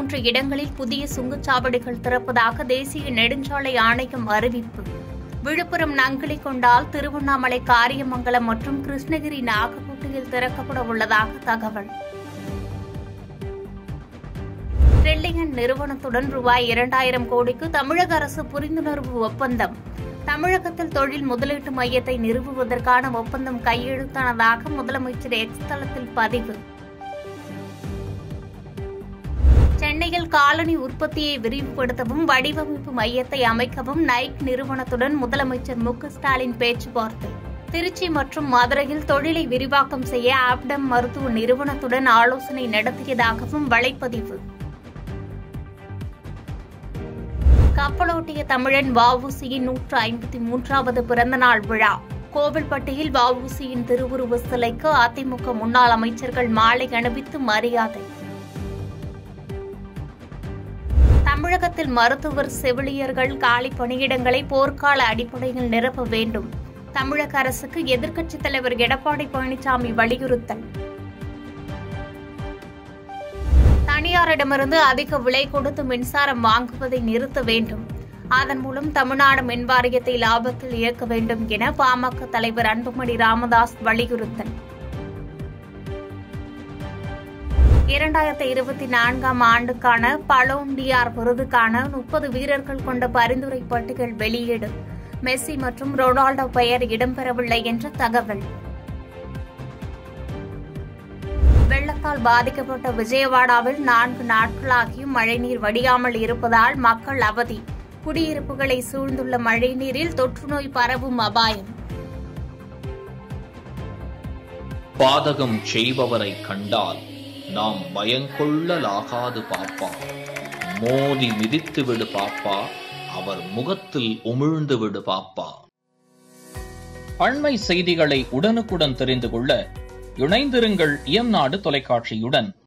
மூன்று இடங்களில் புதிய சுங்கச்சாவடிகள் திறப்பதாக தேசிய நெடுஞ்சாலை ஆணையம் அறிவிப்பு விழுப்புரம் நங்கிலி கொண்டால் திருவண்ணாமலை காரியமங்கலம் மற்றும் கிருஷ்ணகிரி நாகப்பட்டியில் திறக்கப்பட உள்ளதாக தகவல் ட்ரில்லியன் நிறுவனத்துடன் ரூபாய் இரண்டாயிரம் கோடிக்கு தமிழக அரசு புரிந்துணர்வு ஒப்பந்தம் தமிழகத்தில் தொழில் முதலீட்டு மையத்தை நிறுவுவதற்கான ஒப்பந்தம் கையெழுத்தானதாக முதலமைச்சர் எக்ஸ் தளத்தில் பதிவு சென்னையில் காலனி உற்பத்தியை விரிவுபடுத்தவும் வடிவமைப்பு மையத்தை அமைக்கவும் நைக் நிறுவனத்துடன் முதலமைச்சர் மு க ஸ்டாலின் பேச்சுவார்த்தை திருச்சி மற்றும் மதுரையில் தொழிலை விரிவாக்கம் செய்ய ஆப்டம் மருத்துவ நிறுவனத்துடன் ஆலோசனை நடத்தியதாகவும் வலைப்பதிவு கப்பலோட்டிய தமிழன் வஉசியின் நூற்று ஐம்பத்தி மூன்றாவது பிறந்தநாள் விழா கோவில்பட்டியில் வஉசியின் திருவுருவ சிலைக்கு அதிமுக முன்னாள் அமைச்சர்கள் மாலை அணிவித்து மரியாதை தமிழகத்தில் மருத்துவர் செவிலியர்கள் காலி பணியிடங்களை போர்க்கால அடிப்படையில் நிரப்ப வேண்டும் தமிழக அரசுக்கு எதிர்க்கட்சித் தலைவர் எடப்பாடி பழனிசாமி வலியுறுத்தல் தனியாரிடமிருந்து அதிக விலை கொடுத்து மின்சாரம் வாங்குவதை நிறுத்த வேண்டும் அதன் மூலம் தமிழ்நாடு மின் வாரியத்தை லாபத்தில் இயக்க வேண்டும் என பாமக தலைவர் அன்புமணி ராமதாஸ் வலியுறுத்தல் இரண்டாயிரத்தி இருபத்தி நான்காம் ஆண்டுக்கான பலோண்டியார் விருதுக்கான முப்பது வீரர்கள் கொண்ட பரிந்துரை பட்டியல் வெளியீடு மெஸ்ஸி மற்றும் ரொனால்டோ பெயர் இடம்பெறவில்லை என்ற தகவல் வெள்ளத்தால் பாதிக்கப்பட்ட விஜயவாடாவில் நான்கு நாட்களாகியும் மழைநீர் வடியாமல் இருப்பதால் மக்கள் அவதி குடியிருப்புகளை சூழ்ந்துள்ள மழைநீரில் தொற்றுநோய் பரவும் அபாயம் பாதகம் செய்பவரை கண்டால் நாம் பயங்கொள்ளலாகாது பாப்பா மோதி மிதித்து விடு பாப்பா அவர் முகத்தில் உமிழ்ந்து விடு பாப்பா அண்மை செய்திகளை உடனுக்குடன் தெரிந்து கொள்ள இணைந்திருங்கள் இயம்நாடு தொலைக்காட்சியுடன்